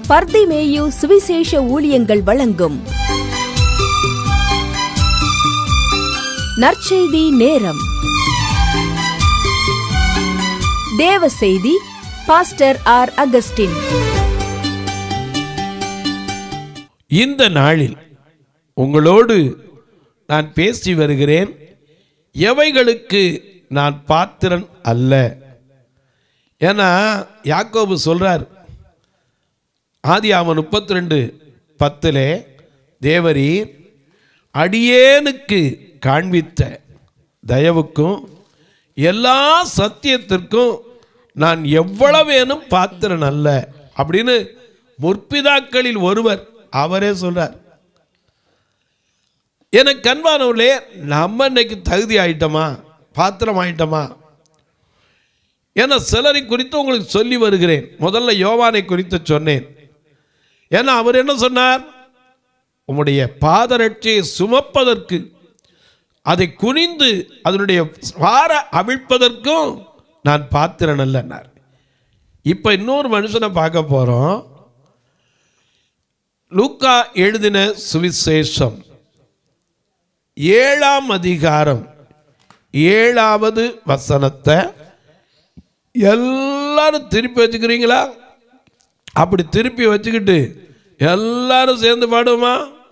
பர்திமேயு சுவிசேஷ ஊழியங்கள் வழங்கும் நற்செய்தி நேரம் தேவ செய்தி பாஸ்டர் ஆர் அகஸ்டின் இந்த நாளில் உங்களோடு நான் பேசி வருகிறேன் எவைகளுக்கு நான் பாத்திரன் அல்ல ஏன்னா யாக்கோபு சொல்றார் ஆதி அவன் முப்பத்தி ரெண்டு பத்திலே தேவரீர் அடியேனுக்கு காண்பித்த தயவுக்கும் எல்லா சத்தியத்திற்கும் நான் எவ்வளவேனும் பாத்திரன் அல்ல அப்படின்னு முற்பிதாக்களில் ஒருவர் அவரே சொல்றார் எனக்கு கண்பானவர்களே நம்ம இன்னைக்கு தகுதி ஆயிட்டோமா பாத்திரம் ஆயிட்டோமா ஏன்னா சிலரை குறித்து உங்களுக்கு சொல்லி வருகிறேன் முதல்ல யோவானை குறித்து சொன்னேன் ஏன்னா அவர் என்ன சொன்னார் உம்முடைய பாதரட்சியை சுமப்பதற்கு அதை குனிந்து அதனுடைய வார அவிழ்ப்பதற்கும் நான் பாத்திரன் அல்லன்னார் இப்போ இன்னொரு மனுஷனை பார்க்க போகிறோம் லூக்கா எழுதின சுவிசேஷம் ஏழாம் அதிகாரம் ஏழாவது வசனத்தை எல்லாரும் திருப்பி வச்சுக்கிறீங்களா அப்படி திருப்பி வச்சுக்கிட்டு எல்லாரும் சேர்ந்து பாடுவோமா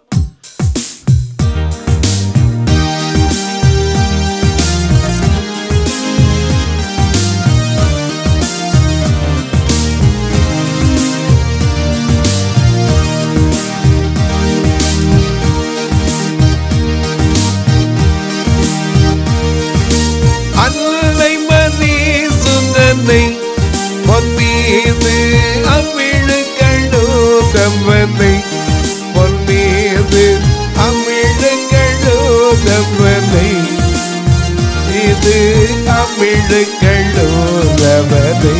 அன்னை மணி சுந்தனை பொன்மீது அமிழு கழுதவனை பொன்மீது அமிழு கழுதவனை இது அமிழு கழுதவனை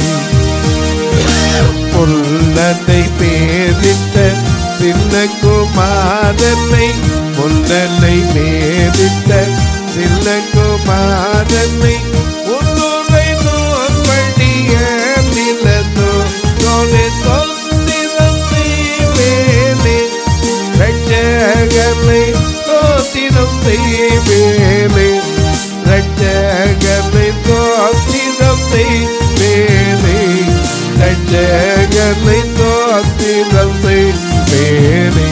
முன்னனை பேரிட்ட சின்ன குமாரனை முன்னனை பேரிட்ட சின்ன குமாரனை முன்னுரை நோன்படிய நிலத்தோ தோலை தொந்திரம் செய்வேனே ரட்சகனை தோத்திரம் செய்வேனே ரட்சகனை தோத்திரம் செய்வேனே ரட்சகனை தோத்திரம் செய்வேனே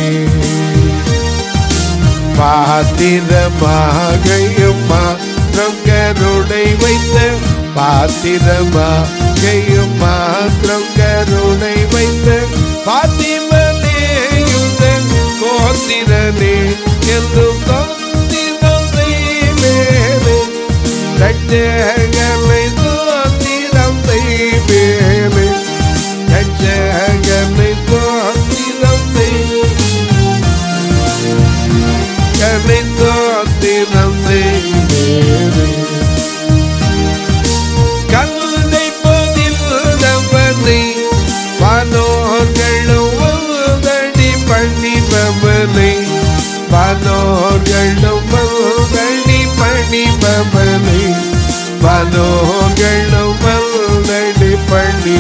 பாத்திரமாகையும் மாத்திரம் கருணை வைத்த பாத்திரமாகையும் மாத்திரம் கருணை வைத்த பாத்திமனேயுதன் கோத்திரனே என்றும் தோத்திரம் செய்வேனே ரட்சகனை தோத்திரம் செய்வேனே ரட்சகனை தோத்திரம் செய்வேனே கலைத்தோத்திரம் செய்வேனே கல்லை பதில் நம்பனை வானோர்களும் வந்தடி பண்ணிபவனை வானோர்களும் வந்தடி பண்ணிபவனை வானோர்களும் வந்தடி பண்ணி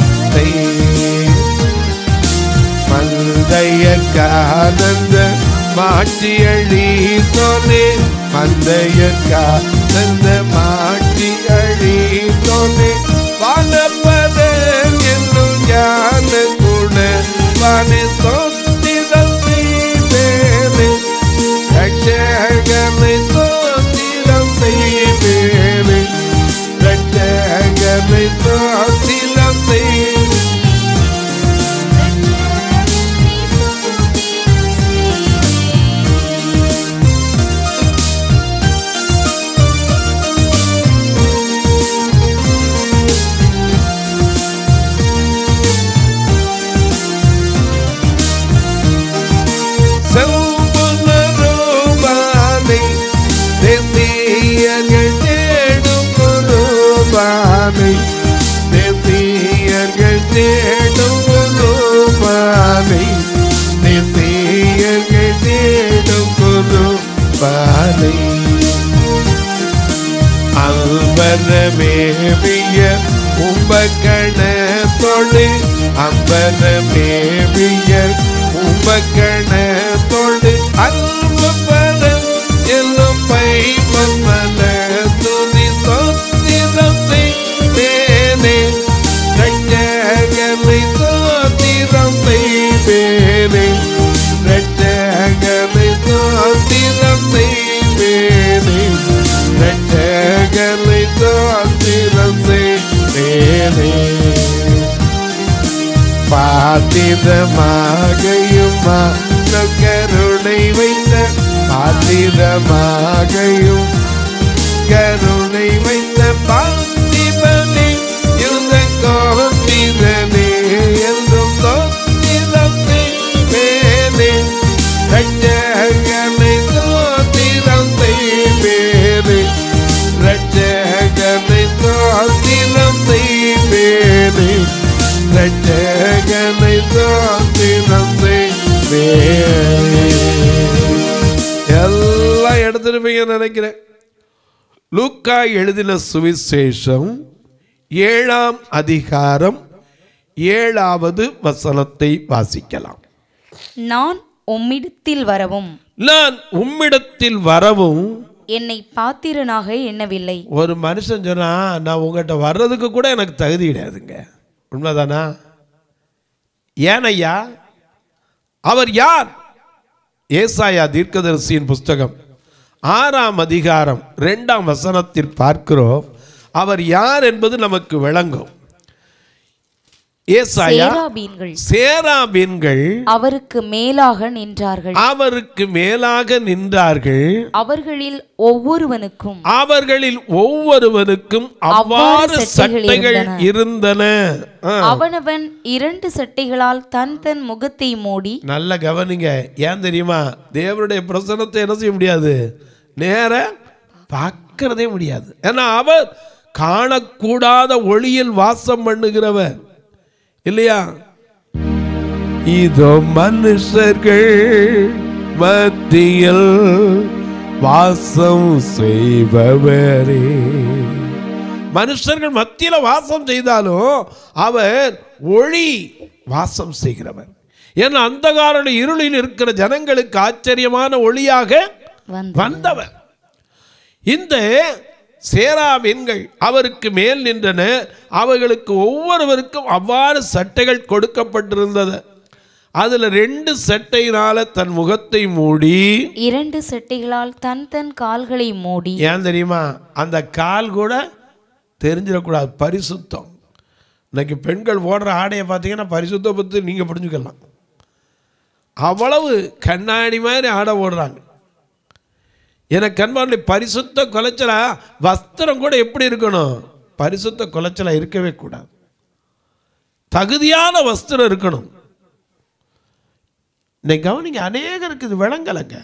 மந்தையற்கானந்த மாட்சி அழித்தோனே மந்தையற்கானந்த மாட்சி அழித்தோனே வானப்பத என்னும் ஞான குண வானே தோத்திரம் செய்வேனே ரட்சகனை தோத்திரம் செய்வேனே ரட்சகனை தோத்திரம் செய்வேனே செம்புனருபானை தேசியர்கள் தேடும் குருபானை தேசியர்கள் தேடும் குருபானை தேசியர்கள் தேடும் குருபானை அல்பரமேவிய உம்பக்கண தொழு அம்பலமேவியர் உமக்கண தொழு அன்பு பட எல்லும் பைவன் மல துதி சொத்திரம் செய்வேனே ரட்சகனை சோத்திரம் செய்வேனே ரட்சகனை சோத்திரம் செய்வேனே ரட்சகனை சோத்திரம் செய்வேனே பாத்திரமாகையும் கருணை வைத்த பாத்திரமாகையும் கருணை வைத்த பாத்திபனே இருந்த கோத்திரனே என்றும் தோத்திரம் செய்வேனே ரட்சகனை தோத்திரம் செய்வேனே ரட்சகனை தோத்திரம் செய்வேனே ரட்சகனை தோத்திரம் செய்வேனே எல்லாம் எடுத்துருப்பீங்கன்னு நினைக்கிறேன் லூக்கா எழுதின சுவிசேஷம் ஏழாம் அதிகாரம் ஏழாவது வசனத்தை வாசிக்கலாம் நான் உம்மிடத்தில் வரவும் நான் உம்மிடத்தில் வரவும் என்னை பாத்திரனாக எண்ணவில்லை ஒரு மனுஷன் சொன்னா நான் உங்கள்கிட்ட வர்றதுக்கு கூட எனக்கு தகுதி கிடையாதுங்க உண்மைதானா ஏன் ஐயா அவர் யார் ஏசாயா தீர்க்கதரிசியின் புஸ்தகம் ஆறாம் அதிகாரம் ரெண்டாம் வசனத்தில் பார்க்கிறோம் அவர் யார் என்பது நமக்கு விளங்கும் ஏசாயா சேராபீன்கள் சேராபீன்கள் அவருக்கு மேலாக நின்றார்கள் அவருக்கு மேலாக நின்றார்கள் அவர்களில் ஒவ்வொருவனுக்கும் அவர்களில் ஒவ்வொருவனுக்கும் அவ்வாறு அவ்வாறு சட்டைகள் சட்டைகள் இருந்தன. இருந்தன ஆ, அவனவன் இரண்டு சட்டைகளால் தன் தன் முகத்தை மூடி நல்ல கவனிங்க ஏன் தெரியுமா தேவனுடைய பிரசனத்தை என்ன செய்ய முடியாது நேர பார்க்கறதே முடியாது ஏன்னா அவர் காணக்கூடாத ஒளியில் வாசம் பண்ணுகிறவர் இல்லையா இதோ மனுஷர்கள் மத்தியில் வாசம் செய்பவரே மனுஷர்கள் மத்தியில வாசம் செய்தாலும் அவர் ஒளி வாசம் செய்கிறவர் ஏன்னா அந்தகார இருளில் இருக்கிற ஜனங்களுக்கு ஆச்சரியமான ஒளியாக வந்து வந்தவர் இந்த சேராவின்கள் அவருக்கு மேல் நின்றன அவர்களுக்கு ஒவ்வொருவருக்கும் அவ்வாறு சட்டைகள் கொடுக்கப்பட்டிருந்தது அதுல ரெண்டு சட்டையினால தன் முகத்தை மூடி இரண்டு சட்டைகளால் தன் தன் கால்களை மூடி ஏன் தெரியுமா அந்த கால் கூட தெரிஞ்சிடக்கூடாது பரிசுத்தம் இன்னைக்கு பெண்கள் போடுற ஆடையை பார்த்தீங்கன்னா பரிசுத்தம் பற்றி நீங்கள் புரிஞ்சுக்கலாம் அவ்வளவு கண்ணாடி மாதிரி ஆடை போடுறாங்க எனக்கு கண்பார்ல பரிசுத்த குலைச்சலா வஸ்திரம் கூட எப்படி இருக்கணும் பரிசுத்த குலைச்சலா இருக்கவே கூடாது தகுதியான வஸ்திரம் இருக்கணும் இன்னைக்கு கவனிங்க அநேகருக்கு இது விளங்கலைங்க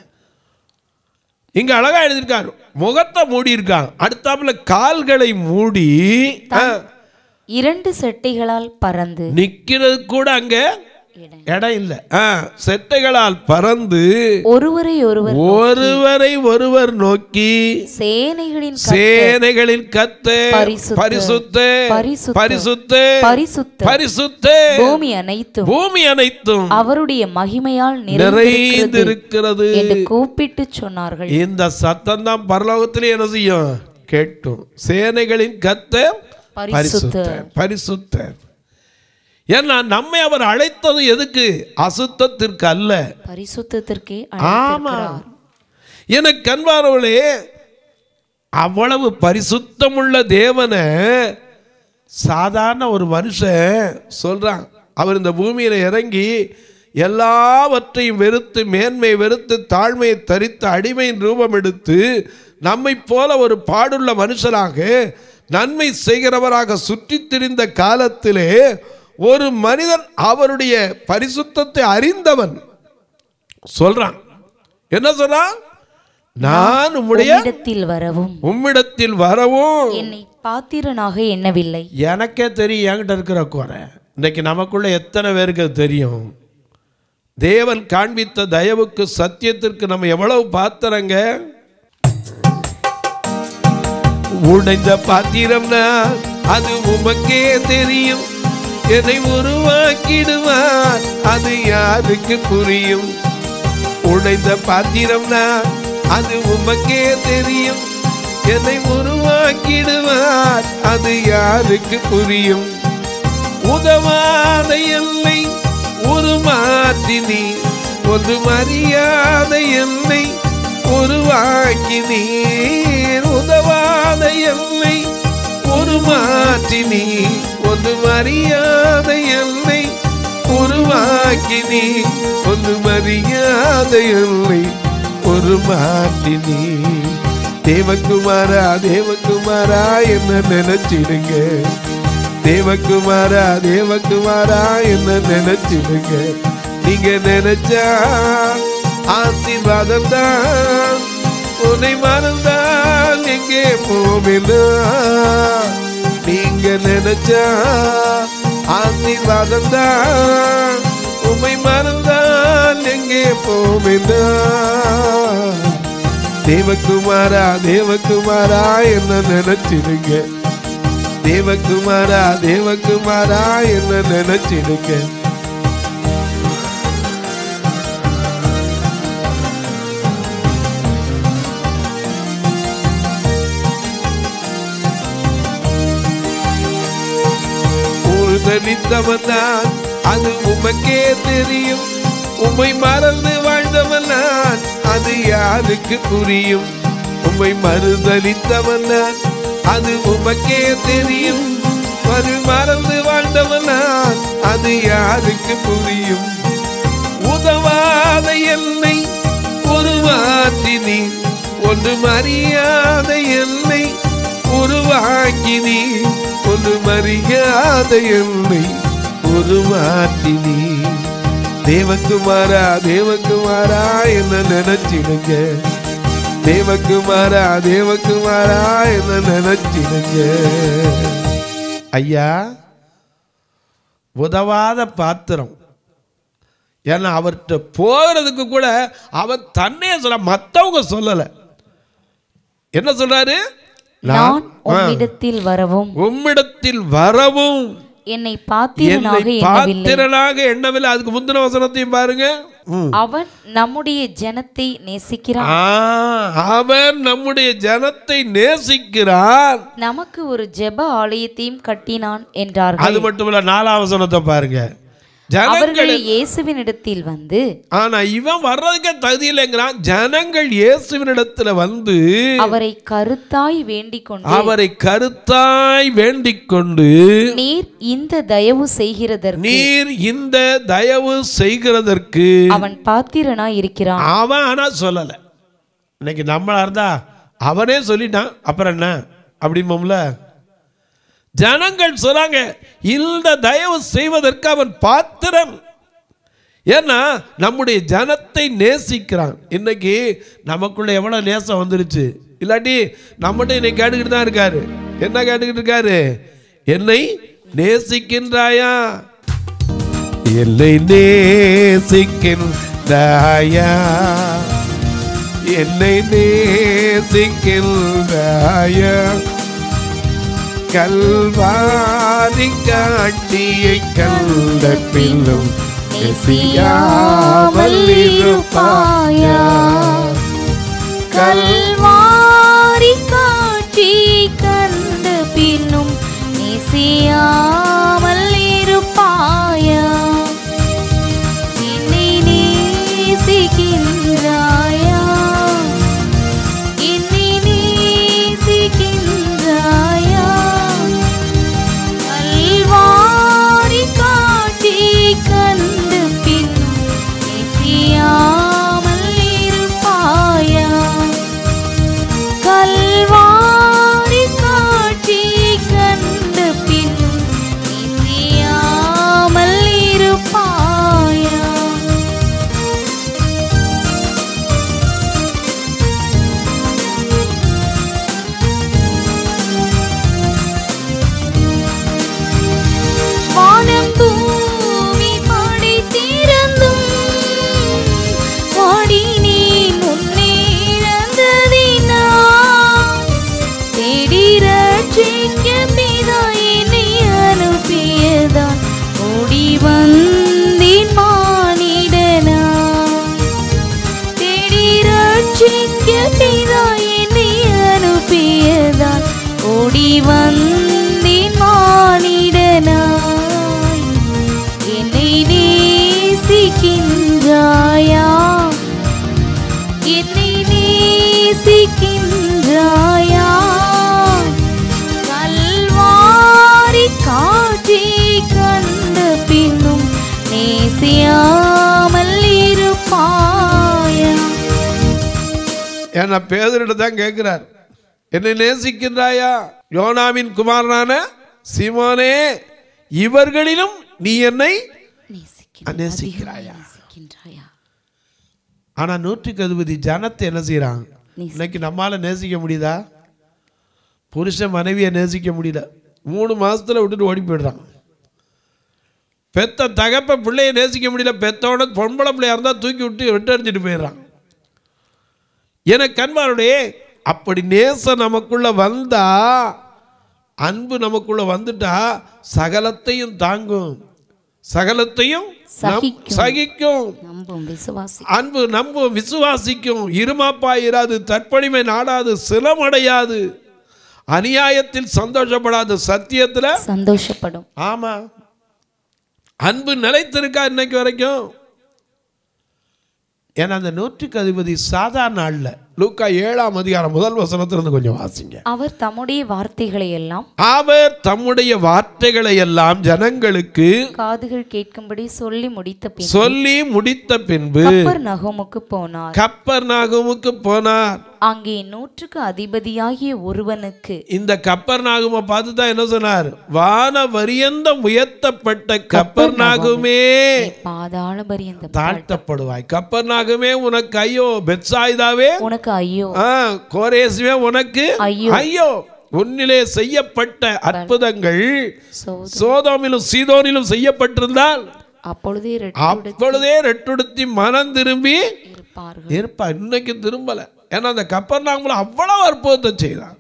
இங்க அழகா எழுதியிருக்காரு முகத்தை மூடி இருக்காங்க அடுத்தாப்புல கால்களை மூடி ஆ, இரண்டு சட்டைகளால் பறந்து நிக்கிறது கூட அங்க இடம். இடம் இல்லை ஆ, செட்டைகளால் பறந்து ஒருவரை ஒருவர் ஒருவரை ஒருவர் நோக்கி சேனைகளின் கர்த்தர் சேனைகளில் கத்த பரிசுத்த, பரிசுத்த பரிசுத்த, பரிசுத்த பரிசுத்த பரிசுத்த பூமி அனைத்தும் பூமி அனைத்தும் அவருடைய மகிமையால் நிறைந்திருக்கிறது நிறைந்திருக்கிறது என்று கூப்பிட்டு சொன்னார்கள் இந்த சத்தம் தான் பரலோகத்திலே என்ன செய்யும் கேட்டும் சேனைகளின் கத்த பரிசுத்தர் பரிசுத்தர் ஏன்னா நம்மை அவர் அழைத்தது எதுக்கு அசுத்தத்திற்கு அல்ல பரிசுத்தத்திற்கே ஆமா அழைத்திருக்கிறார் எனக்கு கண்பானவளே அவ்வளவு பரிசுத்தமுள்ள தேவனை சாதாரண ஒரு மனுஷன் சொல்றான் அவர் இந்த பூமியில இறங்கி எல்லாவற்றையும் வெறுத்து மேன்மை வெறுத்து தாழ்மையை தரித்து அடிமையின் ரூபம் எடுத்து நம்மை போல ஒரு பாடுள்ள மனுஷனாக நன்மை செய்கிறவராக சுற்றித் திரிந்த காலத்திலே ஒரு மனிதன் அவருடைய பரிசுத்தத்தை அறிந்தவன் சொல்றான் என்ன சொல்றான் நான் உம்முடைய இடத்தில் வரவும் உம்மிடத்தில் வரவும் என்னை பாத்திரனாக எண்ணவில்லை எனக்கே தெரியும் என்கிட்ட இருக்கிற குறை இன்னைக்கு நமக்குள்ள எத்தனை பேருக்கு அது தெரியும் தேவன் காண்பித்த தயவுக்கு சத்தியத்திற்கு நம்ம எவ்வளவு பாத்திரங்க உடைந்த பாத்திரம்னா அது உமக்கே தெரியும் என்னை உருவாக்கிடுவார் அது யாருக்கு புரியும் உடைந்த பாத்திரம்னா அது உமக்கே தெரியும் என்னை உருவாக்கிடுவார் அது யாருக்கு புரியும் உதவாத எல்லை உருமாற்றி நீ ஒரு மரியாத எல்லை உருவாக்கி நீர் உதவாத எல்லை உருமாற்றி நீ ஒரு மரியாத எல்லை உருவாக்கி நீ ஒரு மரியாத எல்லை உருமாற்றி நீ தேவகுமாரா தேவகுமாரா என்ன நினைச்சிடுங்க தேவகுமாரா தேவகுமாரா என்ன நினைச்சிடுங்க நீங்க நினைச்சா ஆசீர்வாதம் தான் உன்னை மறந்தால் எங்கே போவிலா நீங்க நினைச்சா ஆசீர்வாதம் தான் உம்மை மறந்தால் எங்கே போவிலா தேவகுமாரா தேவகுமாரா என்ன நினைச்சிடுங்க தேவகுமாரா தேவகுமாரா என்ன நினைச்சிடுங்க ஊழ்தளித்தவன் நான் அது உமக்கே தெரியும் உம்மை மறந்து வாழ்ந்தவன் நான் அது யாருக்கு புரியும் உம்மை மறுதளித்தவன் நான் அது உமக்கே தெரியும் மறு மறந்து வாழ்ந்தவன் நான் அது யாருக்கு புரியும் உதவாத என்னை உருவாக்கி நீ ஒன்று மரியாத என்னை உருவாக்கி நீ ஒன்று மரியாத என்னை உருவாக்கி நீ தேவகுமாரா தேவகுமாரா என்ன நினைச்சிடுங்க தேவகுமாரா தேவகுமாரா என்ன நினைச்சிடுங்க ஐயா உதவாத பாத்திரம் ஏன்னா அவர்கிட்ட போகிறதுக்கு கூட அவர் தன்னே சொல்ல மற்றவங்க சொல்லலை என்ன சொல்றாரு நான் உம்மிடத்தில் வரவும் உம்மிடத்தில் வரவும் என்னை என்னை பாத்திரனாக எண்ணவில்லை பாத்திரனாக எண்ணவில்லை அதுக்கு முந்தின வசனத்தையும் பாருங்க ம். அவன் நம்முடைய ஜனத்தை நேசிக்கிறான் ஆ, அவர் நம்முடைய ஜனத்தை நேசிக்கிறார் நமக்கு ஒரு ஜெப ஆலயத்தையும் கட்டினான் என்றார்கள் அது மட்டுமல்ல நாலாம் வசனத்தை பாருங்க ஜனங்கள் அவர்கள் இயேசுவினிடத்தில் வந்து ஆனா இவன் வர்றதுக்கே தகுதி இல்லைங்கிறான் ஜனங்கள் இயேசுவினிடத்துல வந்து அவரை கருத்தாய் வேண்டிக் கொண்டு அவரை கருத்தாய் வேண்டிக் கொண்டு நீர் இந்த தயவு செய்கிறதற்கு நீர் இந்த தயவு செய்கிறதற்கு அவன் பாத்திரனாய் இருக்கிறான் அவன் ஆனா சொல்லல இன்னைக்கு நம்மளா இருந்தா அவனே சொல்லிட்டான் அப்புறம் என்ன அப்படிம்போம்ல ஜனங்கள் சொன்னாங்க இந்த தயவு செய்வதற்கு அவன் பாத்திரன் ஏன்னா நம்முடைய ஜனத்தை நேசிக்கிறான் இன்னைக்கு நமக்குள்ள எவ்வளவு நேசம் வந்துருச்சு இல்லாட்டி நம்மகிட்ட இன்னைக்கு கேட்டுக்கிட்டு தான் இருக்காரு என்ன கேட்டுக்கிட்டு இருக்காரு என்னை நேசிக்கின்றாயா என்னை நேசிக்கின்றாயா என்னை நேசிக்கின்றாயா கல்வாரி காட்டியை கண்ட பின்னும் நேசியாமல் இருப்பாயா கல்வாரி காட்சி கண்டு பின்னும் நேசியாமல் இருப்பாயா என்னை நேசிக்கின்றாயா என்னை நேசிக்கின்றாயா கல்வாரி காட்சி கண்டு பின்னும் நேசியாமல் இருப்பாயா கல்வாரி காட்சி கண்டு பின்னும் ஏன்னா பேதரிட தான் கேட்கிறார் என்னை நேசிக்கின்றாயா யோனாவின் குமாரனான சிமோனே இவர்களிலும் நீ என்னை நேசிக்கின்றாய். நேசிக்கிறாயா நேசிக்கின்றாயா ஆனா நூற்றுக்கு அதிபதி ஜனத்தை என்ன செய்றான் நேசி- இன்னைக்கு நம்மால நேசிக்க முடியுதா புருஷன் மனைவியை நேசிக்க முடியல மூணு மாசத்துல விட்டுட்டு ஓடி போயிடுறான் பெத்த தகப்ப பிள்ளையை நேசிக்க முடியல பெத்தோட பொம்பளை பிள்ளையா இருந்தா தூக்கி விட்டு விட்டு எறிஞ்சிட்டு போயிடுறான் எனக்கு கண்பாருடைய அப்படி நேசம் நமக்குள்ள வந்தா அன்பு நமக்குள்ள வந்துட்டா சகலத்தையும் தாங்கும் சகலத்தையும் நம்- சகிக்கும். சகிக்கும் நம்பும் விசுவாசி அன்பு நம்பும் விசுவாசிக்கும் இருமாப்பா இராது தற்படிமை நாடாது சிரமடையாது அநியாயத்தில் சந்தோஷப்படாது சத்தியத்துல சந்தோஷப்படும் ஆமா அன்பு நிலைத்திருக்கா இன்னைக்கு வரைக்கும் ஏன்னா அந்த நூற்றுக்கு அதிபதி சாதாரண ஆள்ல லூக்கா ஏழாம் அதிகாரம் முதல் வசனத்திலிருந்து கொஞ்சம் வாசிங்க அவர் தம்முடைய வார்த்தைகளை எல்லாம் அவர் தம்முடைய வார்த்தைகளை எல்லாம் ஜனங்களுக்கு காதுகள் கேட்கும்படி சொல்லி முடித்த பின் சொல்லி முடித்த பின்பு கப்பர் நகமுக்கு போனார் கப்பர் நாகமுக்கு போனார் அங்கே நூற்றுக்கு அதிபதியாகிய ஒருவனுக்கு இந்த கப்பர் நாகுமை பார்த்து தான் என்ன சொன்னார் வான வரியந்தம் உயர்த்தப்பட்ட கப்பர் நாகுமே பாதாள பரியந்தம் தாழ்த்தப்படுவாய் கப்பர் நாகுமே உனக்கு ஐயோ பெட்சாய்தாவே உனக்கு ஐயோ ஆ, கோரேசுவே உனக்கு ஐயோ. ஐயோ உன்னிலே செய்யப்பட்ட அற்புதங்கள் சோத சோதோமிலும் சீதோனிலும் செய்யப்பட்டிருந்தால் அப்பொழுதே அப்பொழுதே ரெட்டுடுத்தி மனம் திரும்பி இருப்பார்கள் இருப்பா இன்னைக்கு திரும்பல ஏன்னா அந்த கப்பர் நாகுல அவ்வளவு அற்புதத்தை செய்தான்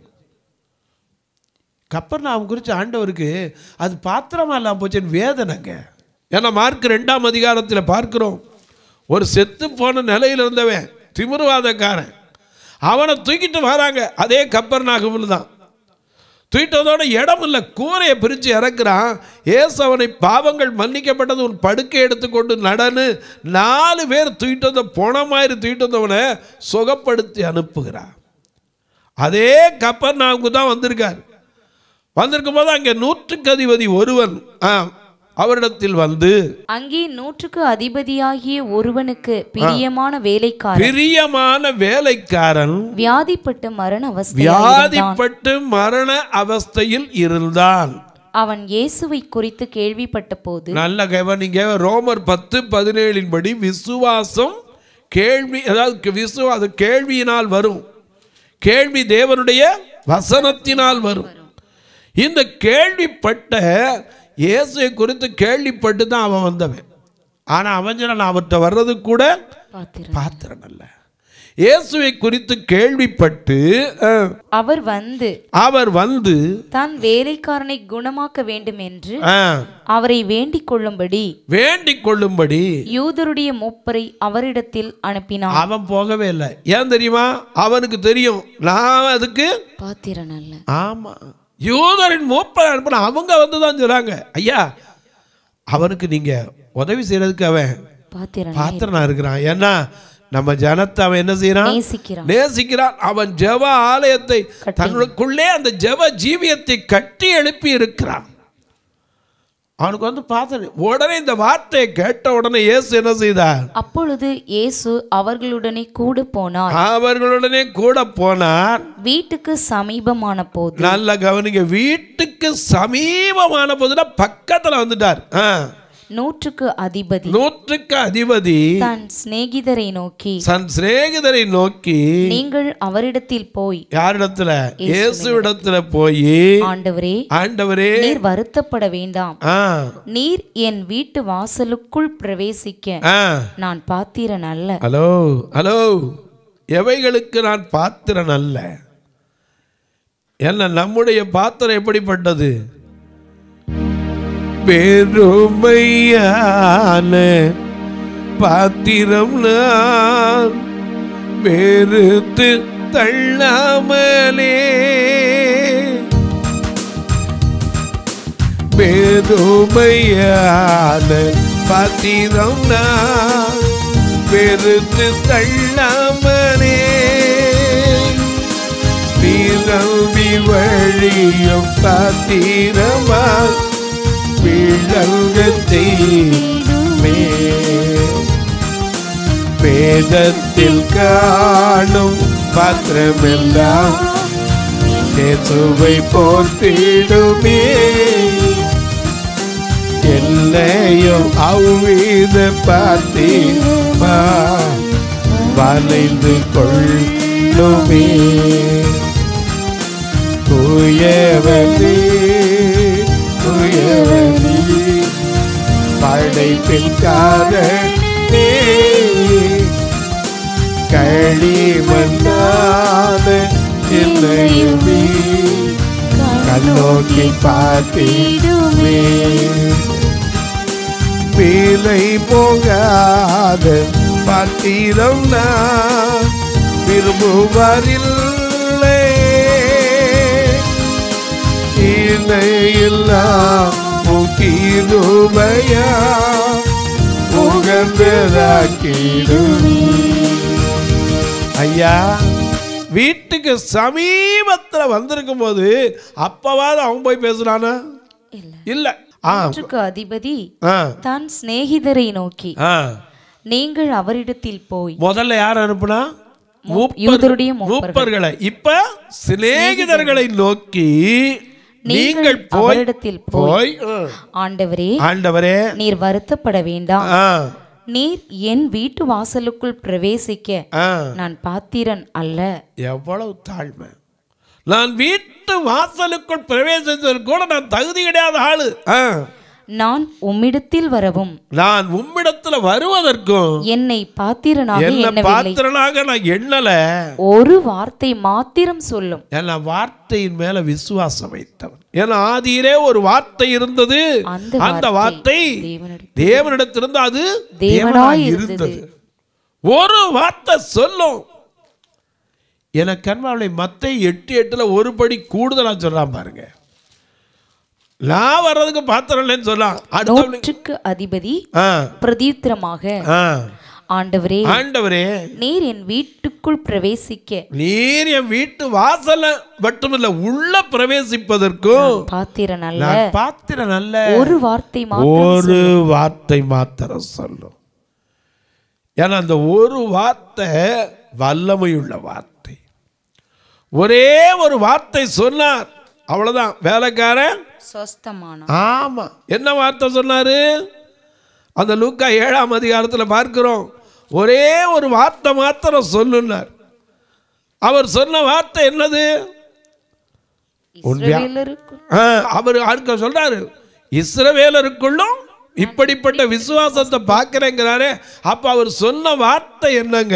கப்பர் நாகம் குறித்து ஆண்டவருக்கு அது பாத்திரமா இல்லாம போச்சுன்னு வேதனைங்க ஏன்னா மார்க் ரெண்டாம் அதிகாரத்தில் பார்க்கிறோம் ஒரு செத்து போன நிலையில் இருந்தவன் திமிருவாதக்காரன் அவனை தூக்கிட்டு வராங்க அதே கப்பர் நாகமில் தான் தூக்கிட்டதோட இடம் இல்லை கூரையை பிரித்து இறக்குறான் ஏசு அவனை பாவங்கள் மன்னிக்கப்பட்டது உன் படுக்கை எடுத்துக்கொண்டு நடன்னு நாலு பேர் தூக்கிட்டு வந்த போன மாதிரி தூக்கிட்டு வந்தவனை சுகப்படுத்தி அனுப்புகிறான் அதே கப்பர் நாவுக்கு தான் வந்திருக்கார் வந்திருக்கும் போது அங்கே நூற்றுக்கு அதிபதி ஒருவன் ஆ, அவரிடத்தில் வந்து அங்கே நூற்றுக்கு அதிபதியாகிய ஒருவனுக்கு பிரியமான வேலைக்காரன் பிரியமான வேலைக்காரன் வியாதிப்பட்டு மரண அவஸ்தை வியாதிப்பட்டு மரண அவஸ்தையில் இருந்தான் அவன் இயேசுவை குறித்து கேள்விப்பட்ட போது நல்ல கவனிங்க ரோமர் பத்து பதினேழின் படி விசுவாசம் கேள்வி அதாவது விசுவாசம் கேள்வியினால் வரும் கேள்வி தேவனுடைய வசனத்தினால் வரும் இந்த கேள்விப்பட்ட இயேசுவை குறித்து கேள்விப்பட்டு தான் அவன் வந்தவன் ஆனால் அவன் சொன்னான், நான் அவர்கிட்ட வர்றது கூட பாத்திரம் பாத்திரம் அல்ல இயேசுவை குறித்து கேள்விப்பட்டு அஹ், அவர் வந்து அவர் வந்து தான் வேலைக்காரனை குணமாக்க வேண்டும் என்று அஹ், அவரை வேண்டிக் கொள்ளும்படி வேண்டிக் கொள்ளும்படி யூதருடைய மூப்பரை அவரிடத்தில் அனுப்பினான் அவன் போகவே இல்லை ஏன் தெரியுமா அவனுக்கு தெரியும் நான் அதுக்கு பாத்திரன் அல்ல ஆமா யூதரின் மூப்பர் அனுப்பின அவங்க வந்து தான் சொல்றாங்க ஐயா அவனுக்கு நீங்க உதவி செய்யறதுக்கு அவன் பாத்திரன் பாத்திரனா இருக்கிறான் ஏன்னா நம்ம ஜனத்தை அவன் என்ன செய்யறான் நேசிக்கிறான் நேசிக்கிறான் அவன் ஜெப ஆலயத்தை தன்னுக்குள்ளே அந்த ஜெப ஜீவியத்தை கட்டி எழுப்பி இருக்கிறான் அவனுக்கு வந்து பார்த்தேன் உடனே இந்த வார்த்தையை கேட்ட உடனே இயேசு என்ன செய்தார் அப்பொழுது இயேசு அவர்களுடனே கூட போனார் அவர்களுடனே கூட போனார் வீட்டுக்கு சமீபமான போது நல்ல கவனிங்க வீட்டுக்கு சமீபமான போதுனா பக்கத்துல வந்துட்டார் ஆ. நூற்றுக்கு அதிபதி நூற்றுக்கு அதிபதி தன் சிநேகிதரை நோக்கி தன் சிநேகிதரை நோக்கி நீங்கள் அவரிடத்தில் போய் யாரிடத்துல இயேசுவிடத்துல போய் ஆண்டவரே ஆண்டவரே நீர் வருத்தப்பட வேண்டாம் ஆ நீர் என் வீட்டு வாசலுக்குள் பிரவேசிக்க ஆ நான் பாத்திரன் அல்ல ஹலோ ஹலோ எவைகளுக்கு நான் பாத்திரன் அல்ல என்ன நம்முடைய பாத்திரம் எப்படிப்பட்டது பெருமையான பாத்திரம் நான் வெறுத்து தள்ளாமலே பெருமையான பாத்திரம் நான் வெறுத்து தள்ளாமலே நிரம்பி வழியும் பாத்திரமா விளங்கத்தை வேதத்தில் காணும் பாத்திரமெல்லாம் இயேசுவை போற்றிடுமே எல்லையும் அவ்வித பார்த்தீமா வளைந்து கொள்ளுமே தூயவனே தூயவனே படைப்பில் காரணே களிமண்ணாத என்னையுமே கண்ணோக்கி பார்த்திடுமே வேலை போகாத பாத்திரம் நான் விரும்புவதில்லை இணையெல்லாம் முக்கிருபையா உகந்ததாக்கிடும் ஐயா வீட்டுக்கு சமீபத்துல வந்திருக்கும் போது அப்பவாது அவன் போய் பேசுறானா இல்ல இல்ல ஆ நூற்றுக்கு அதிபதி ஆ தான் சிநேகிதரை நோக்கி ஆ நீங்கள் அவரிடத்தில் போய் முதல்ல யார் அனுப்புனா மூப்பர்- யூதருடைய மூப்பர்கள். மூப்பர்களை இப்ப சிநேகிதர்களை நோக்கி நீங்கள் போய் அவரிடத்தில் போய் போய் ஆண்டவரே ஆண்டவரே நீர் வருத்தப்பட வேண்டாம் ஆ நீர் என் வீட்டு வாசலுக்குள் பிரவேசிக்க ஆ நான் பாத்திரன் அல்ல எவ்வளவு தாழ்மை நான் வீட்டு வாசலுக்குள் பிரவேசித்ததற்கு கூட நான் தகுதி கிடையாத ஆளு ஆ. நான் உம்மிடத்தில் வரவும் நான் உம்மிடத்துல வருவதற்கும் என்னை பாத்திரனாக என்ன எண்ணவில்லை பாத்திரனாக நான் எண்ணல ஒரு வார்த்தை மாத்திரம் சொல்லும் ஏன்னா வார்த்தையின் மேல விசுவாசம் வைத்தவன் ஏன்னா ஆதியிலே ஒரு வார்த்தை இருந்தது அந்த அந்த வார்த்தை தேவனிடத்தில் தேவனிடத்திலிருந்து அது தேவனாய் தேவனாய் இருந்தது. இருந்தது ஒரு வார்த்தை சொல்லும் எனக்கு கண்மாவளை மத்தை எட்டு எட்டுல ஒரு படி கூடுதலா சொல்றான் பாருங்க நான் வர்றதுக்கு பாத்திரம் இல்லைன்னு சொல்லலாம் அடுத்த நூற்றுக்கு அதிபதி ஆ பிரதியுத்தரமாக ஆ ஆண்டவரே ஆண்டவரே நீர் என் வீட்டுக்குள் பிரவேசிக்க நீர் என் வீட்டு வாசல்ல மட்டுமில்ல உள்ள பிரவேசிப்பதற்கும் பாத்திரன் அல்ல நான் பாத்திரம் நல்ல ஒரு வார்த்தை மாத்திரம் ஒரு வார்த்தை மாத்திரம் சொல்லும் ஏன்னா அந்த ஒரு வார்த்தை வல்லமையுள்ள வார்த்தை ஒரே ஒரு வார்த்தை சொன்னார் அவ்வளவுதான் வேலைக்காரன் சொஸ்தமான ஆமா என்ன வார்த்தை சொன்னாரு அந்த லூக்கா ஏழாம் அதிகாரத்துல பார்க்கிறோம் ஒரே ஒரு வார்த்தை மாத்திரம் சொல்லுனார் அவர் சொன்ன வார்த்தை என்னது இஸ்ரவேலருக்கு ஆ, அவர் அடுக்க சொல்றாரு இஸ்ரவேலருக்குள்ளும் இப்படிப்பட்ட விசுவாசத்தை பார்க்கிறேங்கிறாரே அப்ப அவர் சொன்ன வார்த்தை என்னங்க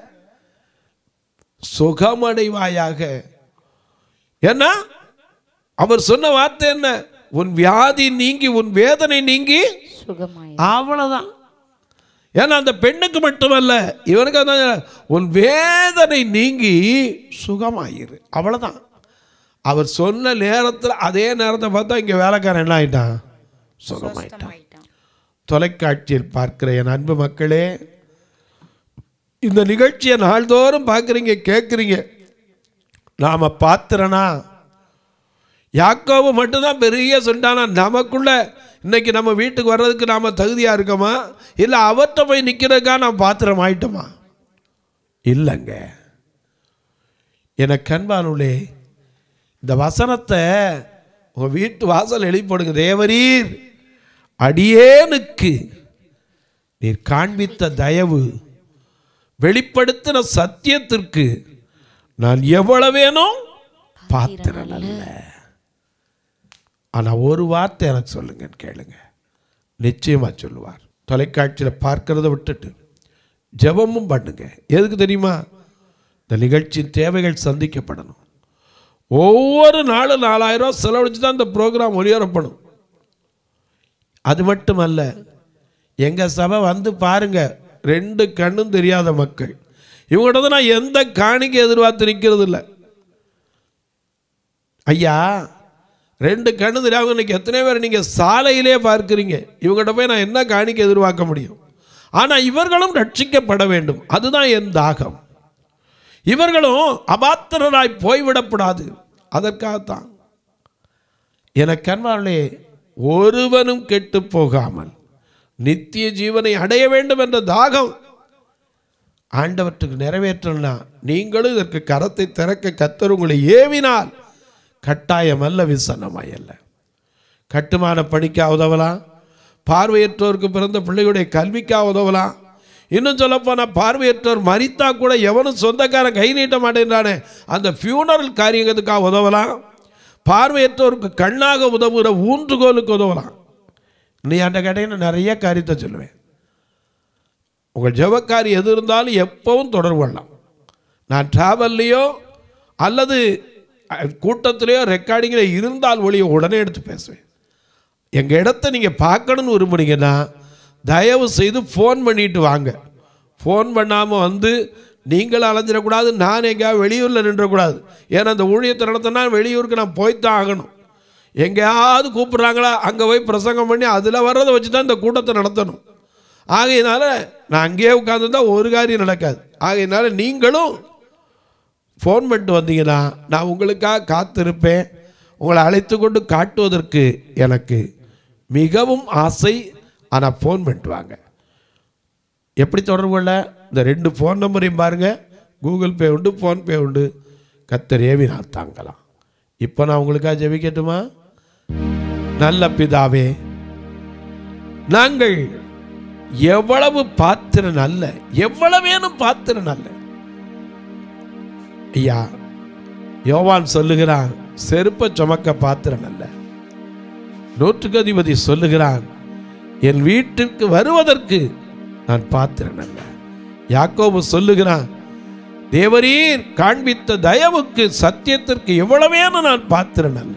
சுகமடைவாயாக ஏன்னா அவர் சொன்ன வார்த்தை என்ன உன் வியாதி நீங்கி உன் வேதனை நீங்கி சுகமாய் அவ்வளவுதான் ஏன்னா அந்த பெண்ணுக்கு மட்டுமல்ல இவனுக்கு அதான் உன் வேதனை நீங்கி சுகமாயிரு அவ்வளவுதான் அவர் சொன்ன நேரத்தில் அதே நேரத்தை பார்த்தா இங்கே வேலைக்காரன் என்ன ஆயிட்டான் சுகமாயிட்டான் தொலைக்காட்சியில் பார்க்கிற என் அன்பு மக்களே இந்த நிகழ்ச்சியை நாள்தோறும் பார்க்குறீங்க கேட்குறீங்க நாம் பாத்திரனா யாக்கோபு மட்டும்தான் பெரிய சொன்னானா நமக்குள்ள இன்னைக்கு நம்ம வீட்டுக்கு வர்றதுக்கு நாம் தகுதியாக இருக்கோமா இல்லை அவர்கிட்ட போய் நிற்கிறதுக்கா நாம் பாத்திரம் ஆயிட்டோமா இல்லைங்க எனக்கு கண்பானுள்ளே இந்த வசனத்தை உங்கள் வீட்டு வாசல் எழுப்பிப்படுங்க தேவரீர் அடியேனுக்கு நீர் காண்பித்த தயவு வெளிப்படுத்தின சத்தியத்திற்கு நான் எவ்வளவேனோ பாத்திரன் அல்ல ஆனால் ஒரு வார்த்தை எனக்கு சொல்லுங்கன்னு கேளுங்க நிச்சயமாக சொல்லுவார் தொலைக்காட்சியில் பார்க்கறத விட்டுட்டு ஜெபமும் பண்ணுங்க எதுக்கு தெரியுமா இந்த நிகழ்ச்சியின் தேவைகள் சந்திக்கப்படணும் ஒவ்வொரு நாளும் நாலாயிரம் ரூபா செலவழிச்சு தான் இந்த ப்ரோக்ராம் ஒளிபரப்பணும் அது மட்டுமல்ல எங்கள் சபை வந்து பாருங்க ரெண்டு கண்ணும் தெரியாத மக்கள் இவங்ககிட்ட வந்து நான் எந்த காணிக்கை எதிர்பார்த்து நிற்கிறது இல்லை ஐயா ரெண்டு கண்ணு தெரியாம இன்னைக்கு எத்தனை பேர் நீங்கள் சாலையிலே பார்க்குறீங்க இவங்ககிட்ட போய் நான் என்ன காணிக்கை எதிர்பார்க்க முடியும் ஆனால் இவர்களும் ரட்சிக்கப்பட வேண்டும் அதுதான் என் தாகம் இவர்களும் அபாத்திரராய் போய்விடக்கூடாது அதற்காகத்தான் எனக்கு கண்பார்களே ஒருவனும் கெட்டு போகாமல் நித்திய ஜீவனை அடைய வேண்டும் என்ற தாகம் ஆண்டவற்றுக்கு நிறைவேற்றணும்னா நீங்களும் இதற்கு கரத்தை திறக்க கத்தர் உங்களை ஏவினால் கட்டாயம் அல்ல விசனமாய் அல்ல கட்டுமான பணிக்கா உதவலாம் பார்வையற்றோருக்கு பிறந்த பிள்ளைகளுடைய கல்விக்கா உதவலாம் இன்னும் சொல்லப்போனால் பார்வையற்றோர் மறித்தா கூட எவனும் சொந்தக்காரன் கை நீட்ட மாட்டேன்றானே அந்த ஃபியூனரல் காரியத்துக்காக உதவலாம் பார்வையற்றோருக்கு கண்ணாக உதவுகிற ஊன்றுகோலுக்கு உதவலாம் நீ அந்த கடையில் நிறைய காரியத்தை சொல்லுவேன் உங்கள் ஜெபக்காரி எது இருந்தாலும் எப்பவும் தொடர்பு கொள்ளலாம் நான் ட்ராவல்லையோ அல்லது அஹ், கூட்டத்திலேயோ ரெக்கார்டிங்கில் இருந்தால் ஒளியை உடனே எடுத்து பேசுவேன் எங்கள் இடத்த நீங்கள் பார்க்கணுன்னு விரும்புனீங்கன்னா தயவு செய்து ஃபோன் பண்ணிட்டு வாங்க ஃபோன் பண்ணாமல் வந்து நீங்கள் அலைஞ்சிடக்கூடாது நான் எங்கேயாவது வெளியூரில் நின்றக்கூடாது ஏன்னா அந்த ஊழியத்தை நடத்தினா வெளியூருக்கு நான் போய்த்தான் ஆகணும் எங்கேயாவது கூப்பிட்றாங்களா அங்கே போய் பிரசங்கம் பண்ணி அதில் வர்றதை வச்சு தான் இந்த கூட்டத்தை நடத்தணும் ஆகையினால நான் அங்கேயே உட்காந்துருந்தா ஒரு காரியம் நடக்காது ஆகையினால நீங்களும் ஃபோன் பண்ணிட்டு வந்தீங்கன்னா நான் உங்களுக்காக காத்திருப்பேன் உங்களை அழைத்து கொண்டு காட்டுவதற்கு எனக்கு மிகவும் ஆசை ஆனால் ஃபோன் பண்ணிட்டு வாங்க எப்படி தொடர்பு கொள்ள இந்த ரெண்டு ஃபோன் நம்பரையும் பாருங்கள் கூகுள் பே உண்டு ஃபோன்பே உண்டு கத்தர் ஏவினார் தாங்கலாம் இப்போ நான் உங்களுக்காக ஜெபிக்கட்டுமா நல்ல பிதாவே நாங்கள் எவ்வளவு பாத்திரன் அல்ல எவ்வளவேனும் பாத்திரன் அல்ல ஐயா யோவான் சொல்லுகிறான் செருப்ப சுமக்க பாத்திரன் அல்ல நூற்றுக்கு அதிபதி சொல்லுகிறான் என் வீட்டிற்கு வருவதற்கு நான் பாத்திரன் அல்ல யாக்கோபு சொல்லுகிறான் தேவரீர் காண்பித்த தயவுக்கு சத்தியத்திற்கு எவ்வளவேனும் நான் பாத்திரன் அல்ல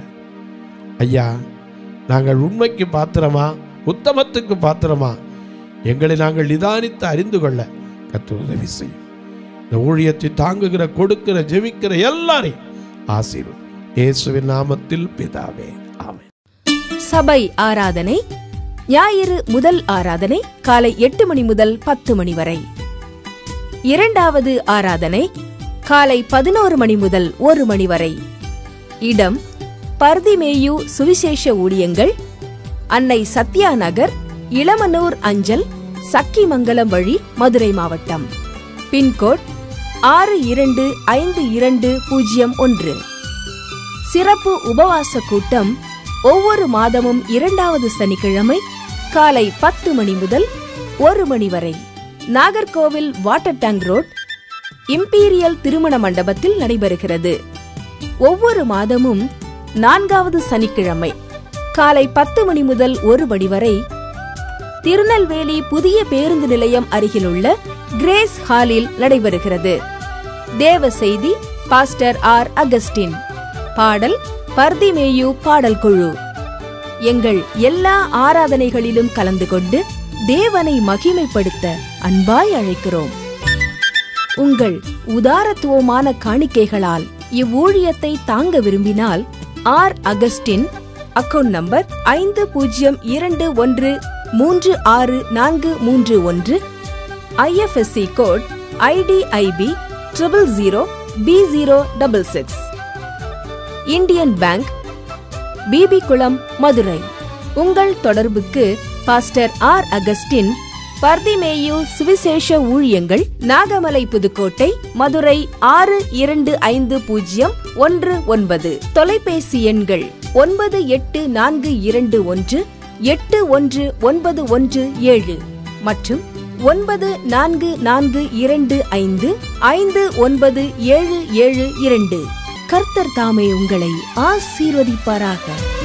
ஐயா நாங்கள் உண்மைக்கு பாத்திரமா உத்தமத்துக்கு பாத்திரமா எங்களை நாங்கள் நிதானித்து அறிந்து கொள்ள கற்று உதவி செய்யும் இந்த ஊழியத்தை தாங்குகிற கொடுக்கிற ஜெபிக்கிற எல்லாரையும் ஆசீர்வம் இயேசுவின் நாமத்தில் பிதாவே ஆமென் சபை ஆராதனை ஞாயிறு முதல் ஆராதனை காலை எட்டு மணி முதல் பத்து மணி வரை இரண்டாவது ஆராதனை காலை பதினோரு மணி முதல் ஒரு மணி வரை இடம் பர்திமேயு சுவிசேஷ ஊழியங்கள் அன்னை சத்யா நகர் இளமனூர் அஞ்சல் சக்கிமங்கலம் வழி மதுரை மாவட்டம் பின்கோட் ஆறு இரண்டு ஐந்து இரண்டு பூஜ்ஜியம் ஒன்று சிறப்பு உபவாச கூட்டம் ஒவ்வொரு மாதமும் இரண்டாவது சனிக்கிழமை காலை பத்து மணி முதல் ஒரு மணி வரை Nagercoil water tank road imperial திருமண மண்டபத்தில் நடைபெறுகிறது ஒவ்வொரு மாதமும் நான்காவது சனிக்கிழமை காலை பத்து மணி முதல் ஒரு மணி வரை திருநெல்வேலி புதிய பேருந்து நிலையம் அருகிலுள்ள கிரேஸ் ஹாலில் நடைபெறுகிறது தேவ செய்தி பாஸ்டர் ஆர் அகஸ்டின் பாடல் பர்திமேயு பாடல் குழு எங்கள் எல்லா ஆராதனைகளிலும் கலந்து கொண்டு தேவனை மகிமைப்படுத்த அன்பாய் அழைக்கிறோம் உங்கள் உதாரத்துவமான காணிக்கைகளால் இவ்வூழியத்தை தாங்க விரும்பினால் ஆர் அகஸ்டின் அக்கவுண்ட் நம்பர் ஐந்து பூஜ்ஜியம் இரண்டு ஒன்று மூன்று ஆறு நான்கு மூன்று ஒன்று IFSC code IDIB triple zero B zero double six Indian bank BB Kulam Madurai உங்கள் தொடர்புக்கு பாஸ்டர் ஆர் அகஸ்டின் பர்திமேயு சுவிசேஷ ஊழியங்கள் நாகமலை புதுக்கோட்டை மதுரை ஆறு இரண்டு ஐந்து பூஜ்ஜியம் ஒன்று ஒன்பது தொலைபேசி எண்கள் ஒன்பது எட்டு நான்கு இரண்டு ஒன்று எட்டு ஒன்று ஒன்பது ஒன்று ஏழு மற்றும் ஒன்பது நான்கு நான்கு இரண்டு ஐந்து ஐந்து ஒன்பது ஏழு ஏழு இரண்டு கர்த்தர் தாமே உங்களை ஆசீர்வதிப்பாராக